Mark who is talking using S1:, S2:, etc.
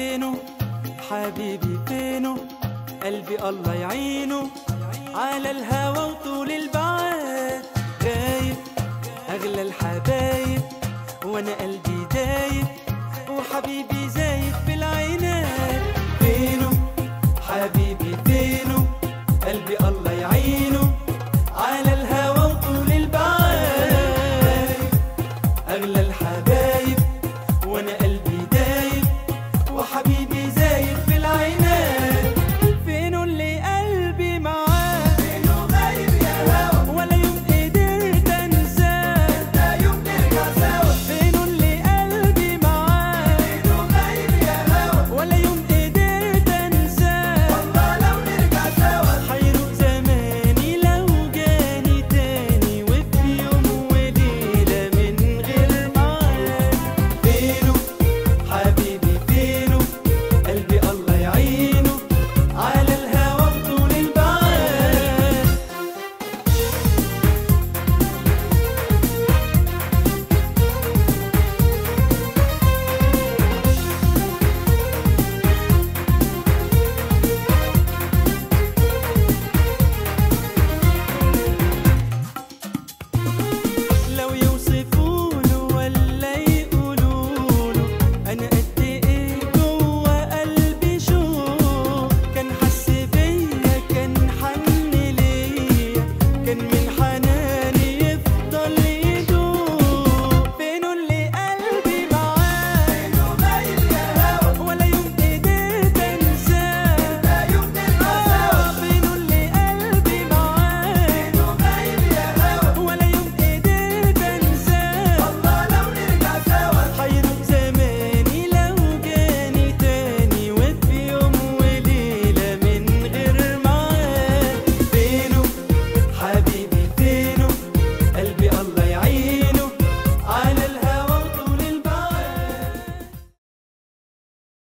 S1: فينه حبيبي فينه قلبي الله يعينه على الهوى وطول البعاد غايب أغلى الحبايب وأنا قلبي دايب وحبيبي زايد في العينات فينه حبيبي فينه قلبي الله يعينه على الهوى وطول البعاد أغلى الحبايب